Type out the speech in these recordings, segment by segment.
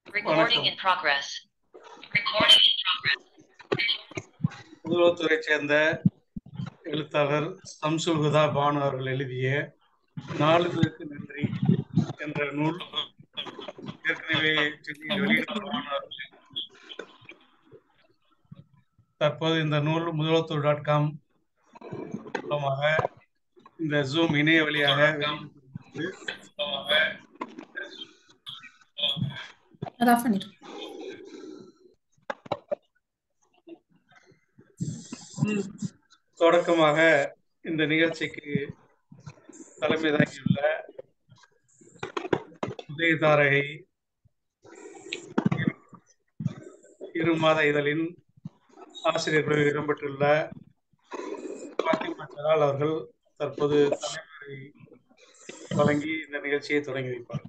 Recording in progress. Recording in progress. முதல்வத்துறை சேர்ந்த எழுத்தாளர் சம்சுல் ஹுதா பானு அவர்கள் எழுதிய நாலு பேருக்கு நன்றி என்ற நூல் ஏற்கனவே சென்னையில் வெளியிட்ட பானு அவர்கள் தற்போது இந்த நூல் முதலத்தூர் டாட் காம் மூலமாக இந்த ஜூம் இணைய வழியாக வெளியிடப்படுகிறது. அதை ஆஃப் பண்ணிடு தொடக்கமாக இந்த நிகழ்ச்சிக்கு தலைமை தாங்கியுள்ள உதயதாரகை இரு மாத இதழின் ஆசிரியர்கள் இடம்பெற்றுள்ள பாத்திமா ஜலால் அவர்கள் தற்போது தலைமுறை வழங்கி இந்த நிகழ்ச்சியை தொடங்கி வைப்பார்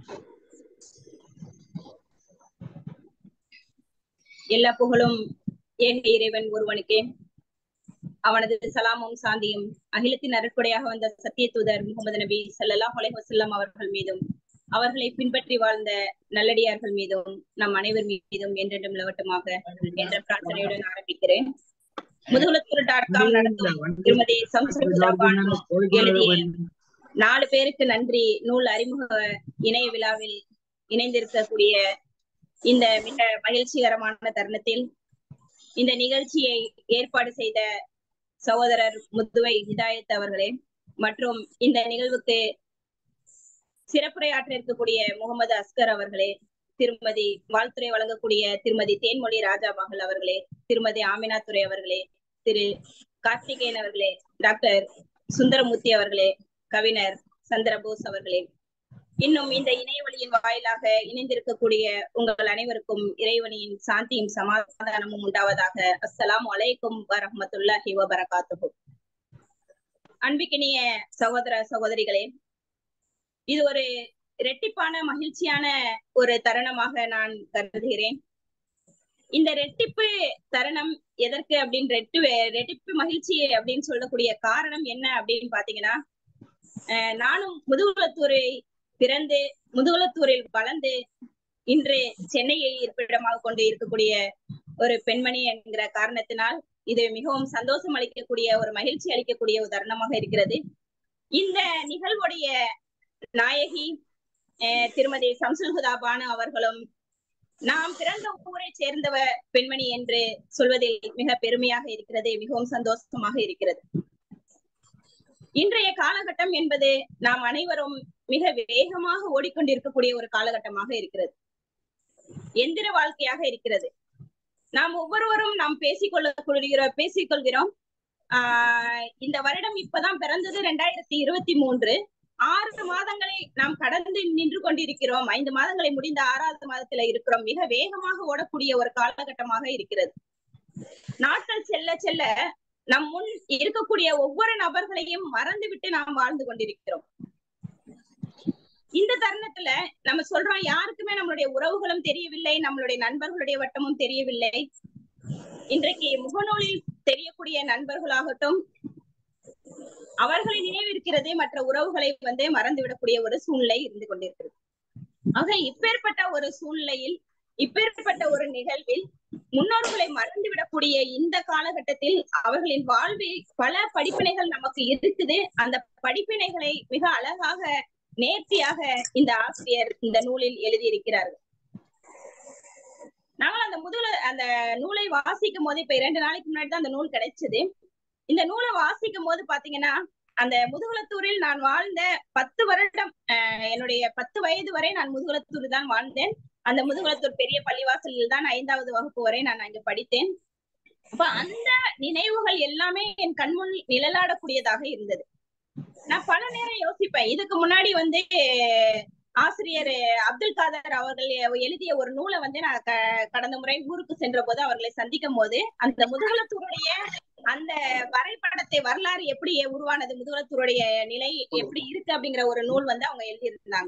எல்லா புகழும் ஏக இறைவன் ஒருவனுக்கே அவனது சலாமும் சாந்தியும் அகிலத்தின் அருட்கொடையாக வந்த சத்திய தூதர் முகமது நபி ஸல்லல்லாஹு அலைஹி வஸல்லம் அவர்கள் மீதும் அவர்களை பின்பற்றி வாழ்ந்த நல்லடியார்கள் மீதும் நம் அனைவர் மீதும் என்றென்றும் நிலவட்டமாக என்ற பிரார்த்தனையுடன் ஆரம்பிக்கிறேன் முதுகுலத்தூர் டாட் காம் நடத்தும் திருமதி சம்சுகுதா பானு எழுதிய நாலு பேருக்கு நன்றி நூல் அறிமுக இணைய விழாவில் இணைந்திருக்கக்கூடிய இந்த மிக மகிழ்ச்சிகரமான தருணத்தில் இந்த நிகழ்ச்சியை ஏற்பாடு செய்த சகோதரர் முத்துவை ஹிதாயத் அவர்களே மற்றும் இந்த நிகழ்வுக்கு சிறப்புரையாற்ற இருக்கக்கூடிய முகமது அஸ்கர் அவர்களே திருமதி வாழ்த்துறை வழங்கக்கூடிய திருமதி தேன்மொழி ராஜா மகள் அவர்களே திருமதி ஆமினா துரை அவர்களே திரு கார்த்திகேயன் அவர்களே டாக்டர் சுந்தரமூர்த்தி அவர்களே கவிஞர் சந்திரபோஸ் அவர்களே இன்னும் இந்த இணையவழியின் வாயிலாக இணைந்திருக்கக்கூடிய உங்கள் அனைவருக்கும் இறைவனின் சாந்தியும் சமாதானமும் உண்டாவதாக அஸ்ஸலாம் வலைக்கும் வரஹமத்துல்லாஹி வபரகாத்துஹு அன்பிக்கினிய சகோதர சகோதரிகளே இது ஒரு ரெட்டிப்பான மகிழ்ச்சியான ஒரு தருணமாக நான் கருதுகிறேன் இந்த ரெட்டிப்பு தருணம் எதற்கு அப்படின்னு ரெட்டு ரெட்டிப்பு மகிழ்ச்சி அப்படின்னு சொல்லக்கூடிய காரணம் என்ன அப்படின்னு பாத்தீங்கன்னா அஹ் நானும் முதுகுலத்தூரை பிறந்து முதுகுலத்தூரில் வளர்ந்து இன்று சென்னையை இருப்பிடமாக கொண்டு இருக்கக்கூடிய ஒரு பெண்மணி என்கிற காரணத்தினால் இது மிகவும் சந்தோஷம் அளிக்கக்கூடிய ஒரு மகிழ்ச்சி அளிக்கக்கூடிய ஒரு தருணமாக இருக்கிறது இந்த நிகழ்வுடைய நாயகி அஹ் திருமதி சம்சுல் ஹுதா பானு அவர்களும் நாம் பிறந்த ஊரை சேர்ந்தவ பெண்மணி என்று சொல்வதில் மிக பெருமையாக இருக்கிறது மிகவும் சந்தோஷமாக இருக்கிறது இன்றைய காலகட்டம் என்பது நாம் அனைவரும் மிக வேகமாக ஓடிக்கொண்டிருக்கக்கூடிய ஒரு காலகட்டமாக இருக்கிறது எந்திர வாழ்க்கையாக இருக்கிறது நாம் ஒவ்வொருவரும் நாம் பேசிக்கொள்ள பேசிக்கொள்கிறோம் ஆஹ் இந்த வருடம் இப்பதான் பிறந்தது ரெண்டாயிரத்தி இருபத்தி மூன்று ஆறு மாதங்களை நாம் கடந்து நின்று கொண்டிருக்கிறோம் ஐந்து மாதங்களை முடிந்த ஆறாவது மாதத்துல இருக்கிறோம் மிக வேகமாக ஓடக்கூடிய ஒரு காலகட்டமாக இருக்கிறது நாட்கள் செல்ல செல்ல நம் முன் இருக்கக்கூடிய ஒவ்வொரு நபர்களையும் மறந்துவிட்டு நாம் வாழ்ந்து கொண்டிருக்கிறோம் இந்த தருணத்துல நம்ம சொல்றோம் யாருக்குமே நம்மளுடைய உறவுகளும் தெரியவில்லை நம்மளுடைய நண்பர்களுடைய வட்டமும் தெரியவில்லை இன்றைக்கு முகநூலில் தெரியக்கூடிய நண்பர்களாகட்டும் அவர்களை நினைவிருக்கிறது மற்ற உறவுகளை வந்து மறந்துவிடக்கூடிய ஒரு சூழ்நிலை இருந்து கொண்டிருக்கிறது ஆக இப்பேற்பட்ட ஒரு சூழ்நிலையில் இப்பேற்பட்ட ஒரு நிகழ்வில் முன்னோர்களை மறந்துவிடக்கூடிய இந்த காலகட்டத்தில் அவர்களின் வாழ்வில் பல படிப்பினைகள் நமக்கு இருக்குது அந்த படிப்பினைகளை மிக அழகாக நேர்த்தியாக இந்த ஆசிரியர் இந்த நூலில் எழுதியிருக்கிறார்கள் நாங்கள் அந்த முதல அந்த நூலை வாசிக்கும் போது இப்ப இரண்டு நாளைக்கு முன்னாடி தான் அந்த நூல் கிடைச்சது இந்த நூலை வாசிக்கும் போது பாத்தீங்கன்னா அந்த முதுகுலத்தூரில் நான் வாழ்ந்த பத்து வருடம் என்னுடைய பத்து வயது வரை நான் முதுகுலத்தூர் தான் வாழ்ந்தேன் அந்த முதுகுலத்தூர் பெரிய பள்ளிவாசலில் தான் ஐந்தாவது வகுப்பு வரை நான் அங்கு படித்தேன் அப்ப அந்த நினைவுகள் எல்லாமே என் கண்முன் நிழலாடக்கூடியதாக இருந்தது நான் பல நேரம் யோசிப்பேன் இதுக்கு முன்னாடி வந்து ஆசிரியர் அப்துல் காதர் அவர்கள் எழுதிய ஒரு நூலை வந்து நான் கடந்த முறை ஊருக்கு சென்ற போது அவர்களை சந்திக்கும் போது அந்த முதுகுலத்தூருடைய அந்த வரைபடத்தை வரலாறு எப்படி உருவானது முதுகுலத்தூருடைய நிலை எப்படி இருக்கு அப்படிங்கிற ஒரு நூல் வந்து அவங்க எழுதியிருந்தாங்க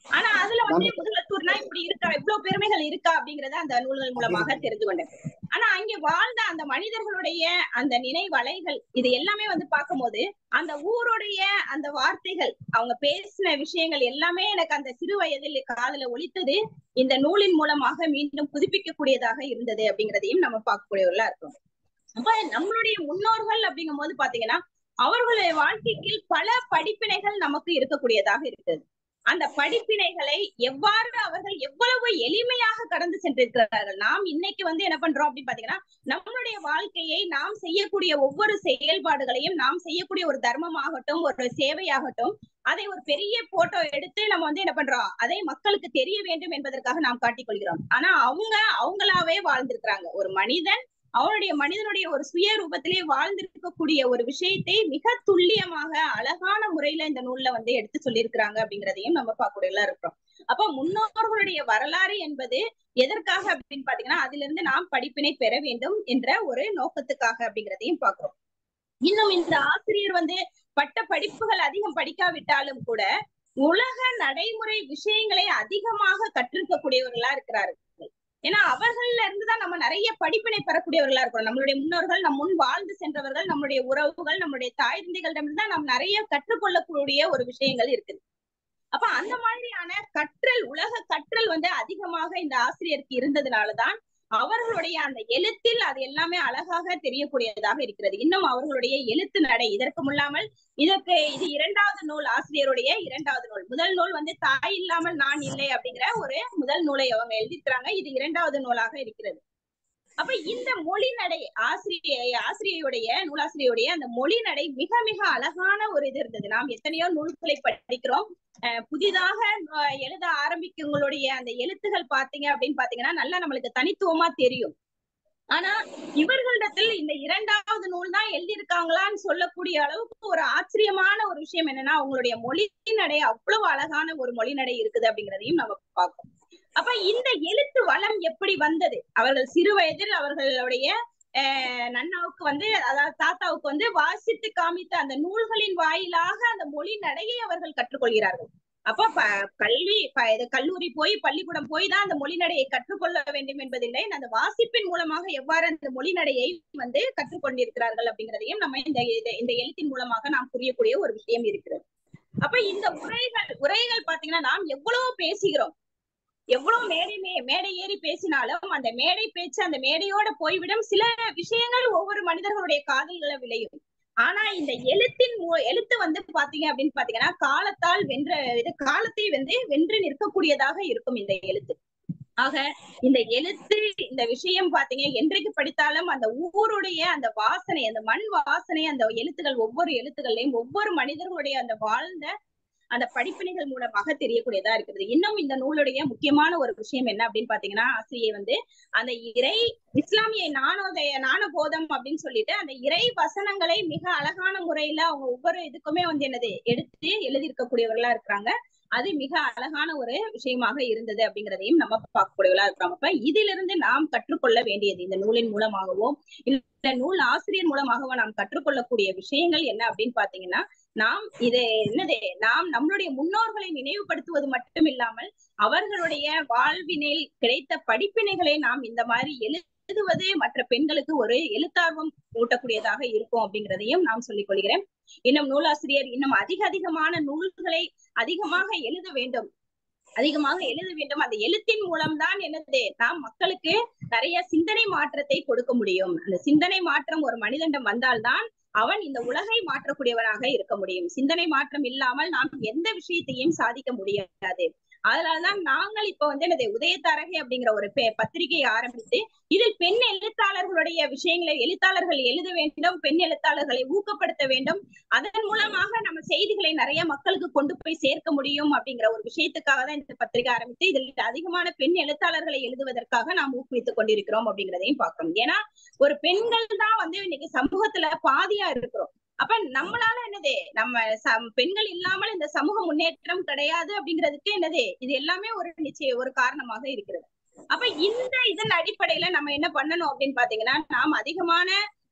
ஆனா அதுல வந்து முதுகுளத்தூர்னா இப்படி இருக்கா இவ்வளவு பெருமைகள் இருக்கா அப்படிங்கறத அந்த நூல்கள் மூலமாக தெரிந்து கொண்டேன் ஆனா அங்கே வாழ்ந்த அந்த மனிதர்களுடைய அந்த நினைவலைகள் இது எல்லாமே வந்து பார்க்கும்போது அந்த ஊருடைய அந்த வார்த்தைகள் அவங்க பேசின விஷயங்கள் எல்லாமே எனக்கு அந்த சிறு வயதில் காதுல ஒலித்தது இந்த நூலின் மூலமாக மீண்டும் புதுப்பிக்கக்கூடியதாக இருந்தது அப்படிங்கிறதையும் நம்ம பார்க்கக்கூடியவர்களா இருக்கோம் அப்ப நம்மளுடைய முன்னோர்கள் அப்படிங்கும் போது பாத்தீங்கன்னா அவர்களுடைய வாழ்க்கைக்கு பல படிப்பினைகள் நமக்கு இருக்கக்கூடியதாக இருக்குது அந்த படிப்பினைகளை எவ்வாறு அவர்கள் எவ்வளவு எளிமையாக கடந்து சென்றிருக்கிறார்கள் நாம் இன்னைக்கு வந்து என்ன பண்றோம் அப்படின்னு பாத்தீங்கன்னா நம்மளுடைய வாழ்க்கையை நாம் செய்யக்கூடிய ஒவ்வொரு செயல்பாடுகளையும் நாம் செய்யக்கூடிய ஒரு தர்மமாகட்டும் ஒரு சேவையாகட்டும் அதை ஒரு பெரிய போட்டோ எடுத்து நம்ம வந்து என்ன பண்றோம் அதை மக்களுக்கு தெரிய வேண்டும் என்பதற்காக நாம் காட்டிக் கொள்கிறோம் ஆனா அவங்க அவங்களாவே வாழ்ந்திருக்கிறாங்க ஒரு மனிதன் அவனுடைய மனிதனுடைய ஒரு சுய ரூபத்திலே வாழ்ந்திருக்கக்கூடிய ஒரு விஷயத்தை மிக துல்லியமாக அழகான முறையில இந்த நூல்ல வந்து எடுத்து சொல்லியிருக்கிறாங்க அப்படிங்கிறதையும் நம்ம பார்க்கக்கூடியலாம் இருக்கிறோம் அப்ப முன்னோர்களுடைய வரலாறு என்பது எதற்காக அப்படின்னு பாத்தீங்கன்னா அதுல இருந்து நாம் படிப்பினை பெற வேண்டும் என்ற ஒரு நோக்கத்துக்காக அப்படிங்கிறதையும் பார்க்கிறோம் இன்னும் இந்த ஆசிரியர் வந்து பட்ட படிப்புகள் அதிகம் படிக்காவிட்டாலும் கூட உலக நடைமுறை விஷயங்களை அதிகமாக கற்றிருக்கக்கூடியவர்களா இருக்கிறார்கள் ஏன்னா அவர்கள்ல இருந்துதான் நம்ம நிறைய படிப்பினை பெறக்கூடியவர்களா இருக்கிறோம் நம்மளுடைய முன்னோர்கள் நம் முன் வாழ்ந்து சென்றவர்கள் நம்மளுடைய உறவுகள் நம்மளுடைய தாய் தந்தைகளிடம் தான் நாம் நிறைய கற்றுக்கொள்ளக்கூடிய ஒரு விஷயங்கள் இருக்குது அப்ப அந்த மாதிரியான கற்றல் உலக கற்றல் வந்து அதிகமாக இந்த ஆசிரியருக்கு இருந்ததுனாலதான் அவர்களுடைய அந்த எழுத்தில் அது எல்லாமே அழகாக தெரியக்கூடியதாக இருக்கிறது இன்னும் அவர்களுடைய எழுத்து நடை இதற்கு முல்லாமல் இதற்கு இது இரண்டாவது நூல் ஆசிரியருடைய இரண்டாவது நூல் முதல் நூல் வந்து தாய் இல்லாமல் நான் இல்லை அப்படிங்கிற ஒரு முதல் நூலை அவங்க எழுதியிருக்கிறாங்க இது இரண்டாவது நூலாக இருக்கிறது அப்ப இந்த மொழி நடை ஆசிரிய ஆசிரியருடைய நூலாசிரியருடைய அந்த மொழி நடை மிக மிக அழகான ஒரு இது இருந்தது நாம் எத்தனையோ நூல்களை படிக்கிறோம் புதிதாக எழுத ஆரம்பிக்கவங்களுடைய அந்த எழுத்துகள் பாத்தீங்க அப்படின்னு பாத்தீங்கன்னா நல்லா நம்மளுக்கு தனித்துவமா தெரியும் ஆனா இவர்களிடத்தில் இந்த இரண்டாவது நூல் தான் எழுதியிருக்காங்களான்னு சொல்லக்கூடிய அளவுக்கு ஒரு ஆச்சரியமான ஒரு விஷயம் என்னன்னா அவங்களுடைய மொழி நடை அவ்வளவு அழகான ஒரு மொழி நடை இருக்குது அப்படிங்கிறதையும் நம்ம பார்ப்போம் அப்ப இந்த எழுத்து வளம் எப்படி வந்தது அவர்கள் சிறு வயதில் அவர்களுடைய நன்னாவுக்கு வந்து அதாவது தாத்தாவுக்கு வந்து வாசித்து காமித்த அந்த நூல்களின் வாயிலாக அந்த மொழி நடையை அவர்கள் கற்றுக்கொள்கிறார்கள் அப்ப கல்வி கல்லூரி போய் பள்ளிக்கூடம் போய் தான் அந்த மொழி நடையை கற்றுக்கொள்ள வேண்டும் என்பதில்லை அந்த வாசிப்பின் மூலமாக எவ்வாறு அந்த மொழி நடையை வந்து கற்றுக்கொண்டிருக்கிறார்கள் அப்படிங்கிறதையும் நம்ம இந்த இந்த எழுத்தின் மூலமாக நாம் புரியக்கூடிய ஒரு விஷயம் இருக்கிறது அப்ப இந்த உரைகள் உரைகள் பாத்தீங்கன்னா நாம் எவ்வளவு பேசுகிறோம் எவ்வளவு மேடை மேடை ஏறி பேசினாலும் அந்த மேடை பேச்சு அந்த மேடையோட போய்விடும் சில விஷயங்கள் ஒவ்வொரு மனிதர்களுடைய காதல்களை விளையும் ஆனா இந்த எழுத்தின் எழுத்து வந்து பாத்தீங்க அப்படின்னு பாத்தீங்கன்னா காலத்தால் வென்ற இது காலத்தை வந்து வென்று நிற்கக்கூடியதாக இருக்கும் இந்த எழுத்து ஆக இந்த எழுத்து இந்த விஷயம் பாத்தீங்க என்றைக்கு படித்தாலும் அந்த ஊருடைய அந்த வாசனை அந்த மண் வாசனை அந்த எழுத்துகள் ஒவ்வொரு எழுத்துக்கள்லையும் ஒவ்வொரு மனிதர்களுடைய அந்த வாழ்ந்த அந்த படிப்பினைகள் மூலமாக தெரியக்கூடியதா இருக்கிறது இன்னும் இந்த நூலுடைய முக்கியமான ஒரு விஷயம் என்ன அப்படின்னு பாத்தீங்கன்னா ஆசிரியர் வந்து அந்த இறை இஸ்லாமிய நாணோதய நாணபோதம் அப்படின்னு சொல்லிட்டு அந்த இறை வசனங்களை மிக அழகான முறையில அவங்க ஒவ்வொரு இதுக்குமே வந்து என்னது எடுத்து எழுதியிருக்கக்கூடியவர்களா இருக்கிறாங்க அது மிக அழகான ஒரு விஷயமாக இருந்தது அப்படிங்கிறதையும் நம்ம பார்க்கக்கூடியவர்களா இருக்கிறோம் அப்ப இதிலிருந்து நாம் கற்றுக்கொள்ள வேண்டியது இந்த நூலின் மூலமாகவோ இந்த நூல் ஆசிரியர் மூலமாகவோ நாம் கற்றுக்கொள்ளக்கூடிய விஷயங்கள் என்ன அப்படின்னு பாத்தீங்கன்னா நாம் இது என்னது நாம் நம்மளுடைய முன்னோர்களை நினைவுபடுத்துவது மட்டும் இல்லாமல் அவர்களுடைய வாழ்வினில் கிடைத்த படிப்பினைகளை நாம் இந்த மாதிரி எழுதுவது மற்ற பெண்களுக்கு ஒரு எழுத்தார்வம் ஊட்டக்கூடியதாக இருக்கும் அப்படிங்கிறதையும் நாம் சொல்லிக் கொள்கிறேன் இன்னும் நூலாசிரியர் இன்னும் அதிக அதிகமான நூல்களை அதிகமாக எழுத வேண்டும் அதிகமாக எழுத வேண்டும் அந்த எழுத்தின் மூலம்தான் என்னது நாம் மக்களுக்கு நிறைய சிந்தனை மாற்றத்தை கொடுக்க முடியும் அந்த சிந்தனை மாற்றம் ஒரு மனிதனிடம் வந்தால்தான் அவன் இந்த உலகை மாற்றக்கூடியவனாக இருக்க முடியும் சிந்தனை மாற்றம் இல்லாமல் நாம் எந்த விஷயத்தையும் சாதிக்க முடியாது அதனாலதான் நாங்கள் இப்ப வந்து என்னது உதயதாரகை அப்படிங்கிற ஒரு பத்திரிகையை ஆரம்பித்து இதில் பெண் எழுத்தாளர்களுடைய விஷயங்களை எழுத்தாளர்கள் எழுத வேண்டும் பெண் எழுத்தாளர்களை ஊக்கப்படுத்த வேண்டும் அதன் மூலமாக நம்ம செய்திகளை நிறைய மக்களுக்கு கொண்டு போய் சேர்க்க முடியும் அப்படிங்கிற ஒரு விஷயத்துக்காக தான் இந்த பத்திரிகை ஆரம்பித்து இதில் அதிகமான பெண் எழுத்தாளர்களை எழுதுவதற்காக நாம் ஊக்குவித்துக் கொண்டிருக்கிறோம் அப்படிங்கிறதையும் பார்க்கிறோம் ஏன்னா ஒரு பெண்கள் தான் வந்து இன்னைக்கு சமூகத்துல பாதியா இருக்கிறோம் அப்ப நம்மளால என்னது நம்ம பெண்கள் இல்லாமல் இந்த சமூக முன்னேற்றம் கிடையாது அப்படிங்கிறதுக்கு என்னது இது எல்லாமே ஒரு நிச்சய ஒரு காரணமாக இருக்கிறது அப்ப இந்த இதன் அடிப்படையில நம்ம என்ன பண்ணணும் அப்படின்னு பாத்தீங்கன்னா நாம் அதிகமான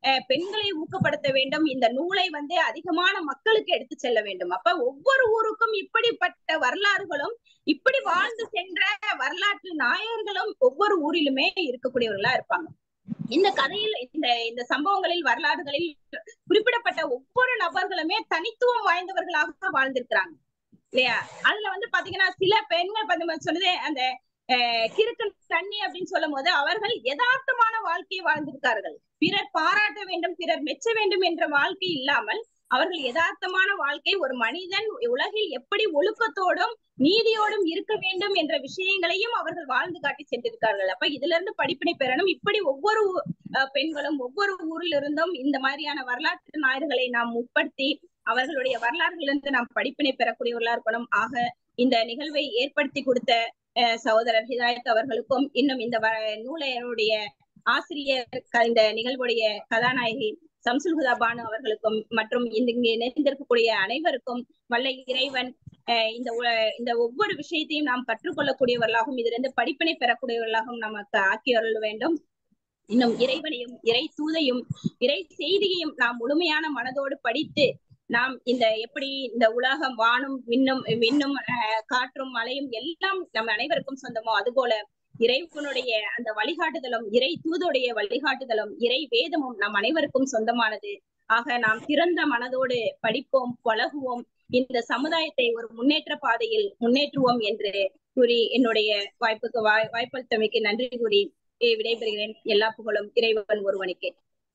அஹ், பெண்களை ஊக்கப்படுத்த வேண்டும் இந்த நூலை வந்து அதிகமான மக்களுக்கு எடுத்து செல்ல வேண்டும் அப்ப ஒவ்வொரு ஊருக்கும் இப்படிப்பட்ட வரலாறுகளும் இப்படி வாழ்ந்து சென்ற வரலாற்று நாயர்களும் ஒவ்வொரு ஊரிலுமே இருக்கக்கூடியவர்களா இருப்பாங்க இந்த கதையில் இந்த இந்த சம்பவங்களில் வரலாறுகளில் குறிப்பிடப்பட்ட ஒவ்வொரு நபர்களுமே தனித்துவம் வாய்ந்தவர்களாக வாழ்ந்திருக்கிறாங்க இல்லையா அதுல வந்து பாத்தீங்கன்னா சில பெண்கள் வந்து சொன்னது அந்த அஹ், கிறுக்கு தண்ணி அப்படின்னு சொல்லும் போது அவர்கள் யதார்த்தமான வாழ்க்கையை வாழ்ந்திருக்கார்கள் பிறர் பாராட்ட வேண்டும் பிறர் மெச்ச வேண்டும் என்ற வாழ்க்கை இல்லாமல் அவர்கள் யதார்த்தமான வாழ்க்கை ஒரு மனிதன் உலகில் எப்படி ஒழுக்கத்தோடும் நீதியோடும் இருக்க வேண்டும் என்ற விஷயங்களையும் அவர்கள் வாழ்ந்து காட்டி சென்றிருக்கார்கள் அப்ப இதுல இருந்து படிப்பினை பெறணும் இப்படி ஒவ்வொரு அஹ், பெண்களும் ஒவ்வொரு ஊரில் இருந்தும் இந்த மாதிரியான வரலாற்று நாயர்களை நாம் உட்படுத்தி அவர்களுடைய வரலாறுகளிலிருந்து நாம் படிப்பினை பெறக்கூடியவர்களா இருக்கணும் ஆக இந்த நிகழ்வை ஏற்படுத்தி கொடுத்த அஹ், சகோதரர் ஹிதாயத் அவர்களுக்கும் இன்னும் இந்த வ- நூலையருடைய ஆசிரியர் க- இந்த நிகழ்வுடைய கதாநாயகி சம்சுல் ஹுதா பானு அவர்களுக்கும் மற்றும் இந்த இங்கு இணைந்திருக்கக்கூடிய அனைவருக்கும் வல்ல இறைவன் அஹ், இந்த உல- இந்த ஒவ்வொரு விஷயத்தையும் நாம் கற்றுக்கொள்ளக்கூடியவர்களாகவும் இதிலிருந்து படிப்பினை பெறக்கூடியவர்களாகவும் நமக்கு ஆக்கியருள் வேண்டும் இன்னும் இறைவனையும் இறை தூதையும் இறை செய்தியையும் நாம் முழுமையான மனதோடு படித்து நாம் இந்த எப்படி இந்த உலகம் வானும் விண்ணும் விண்ணும் அஹ், காற்றும் மழையும் எல்லாம் நம் அனைவருக்கும் சொந்தமோ அதுபோல இறைவனுடைய அந்த வழிகாட்டுதலும் இறை தூதுடைய வழிகாட்டுதலும் இறை வேதமும் நம் அனைவருக்கும் சொந்தமானது ஆக நாம் திறந்த மனதோடு படிப்போம் பழகுவோம் இந்த சமுதாயத்தை ஒரு முன்னேற்ற பாதையில் முன்னேற்றுவோம் என்று கூறி என்னுடைய வாய்ப்புக்கு வாய் வாய்ப்பளித்தமைக்கு நன்றி கூறி eh, விடைபெறுகிறேன் எல்லா புகழும் இறைவன் ஒருவனுக்கே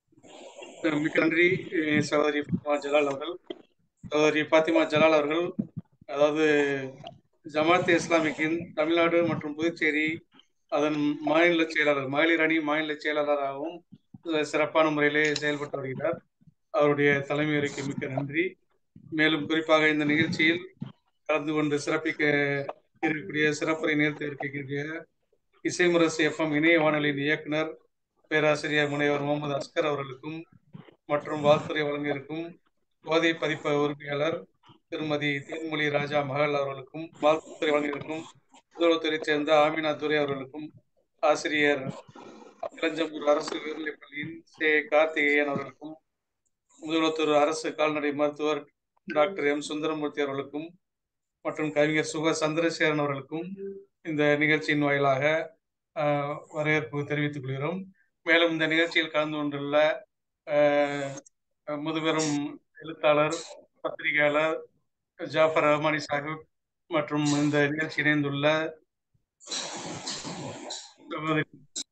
மிக்க நன்றி அஹ் சகோதரி ஃபாத்திமா ஜலால் அவர்கள் சகோதரி ஃபாத்திமா ஜலால் அவர்கள் அதாவது ஜமாத் இஸ்லாமிக்கின் தமிழ்நாடு மற்றும் புதுச்சேரி அதன் மாநில செயலாளர் மகளிர் அணி மாநில செயலாளராகவும் அஹ் சிறப்பான முறையிலே செயல்பட்டு வருகிறார் அவருடைய தலைமை உரைக்கு மிக்க நன்றி மேலும் குறிப்பாக இந்த நிகழ்ச்சியில் கலந்து கொண்டு சிறப்பிக்க இருக்கக்கூடிய சிறப்புரை நேர்த்து இருக்கக்கூடிய இசைமுரசு எஃப்எம் இணைய வானொலியின் இயக்குனர் பேராசிரியர் முனைவர் முகமது அஸ்கர் அவர்களுக்கும் மற்றும் வாழ்த்துறை வழங்கியிருக்கும் போதை பதிப்ப உரிமையாளர் திருமதி தேன்மொழி ராஜா மகள் அவர்களுக்கும் வாழ்த்துறை வழங்கியிருக்கும் முதல்வத்துறையைச் சேர்ந்த ஆமினா துரை அவர்களுக்கும் ஆசிரியர் இளஞ்சம்பூர் அரசு உயர்நிலைப் பள்ளியின் சே கார்த்திகேயன் அவர்களுக்கும் முதல்வத்தூர் அரசு கால்நடை மருத்துவர் டாக்டர் எம் சுந்தரமூர்த்தி அவர்களுக்கும் மற்றும் கவிஞர் சுக சந்திரசேகரன் அவர்களுக்கும் இந்த நிகழ்ச்சியின் வாயிலாக ஆஹ், வரவேற்பு தெரிவித்துக் கொள்கிறோம் மேலும் இந்த நிகழ்ச்சியில் கலந்து கொண்டுள்ள ஆஹ், முதுபெரும் எழுத்தாளர் பத்திரிகையாளர் ஜாஃபர் ரஹ்மானி சாஹிப் மற்றும் இந்த நிகழ்ச்சி இணைந்துள்ள சகோதரி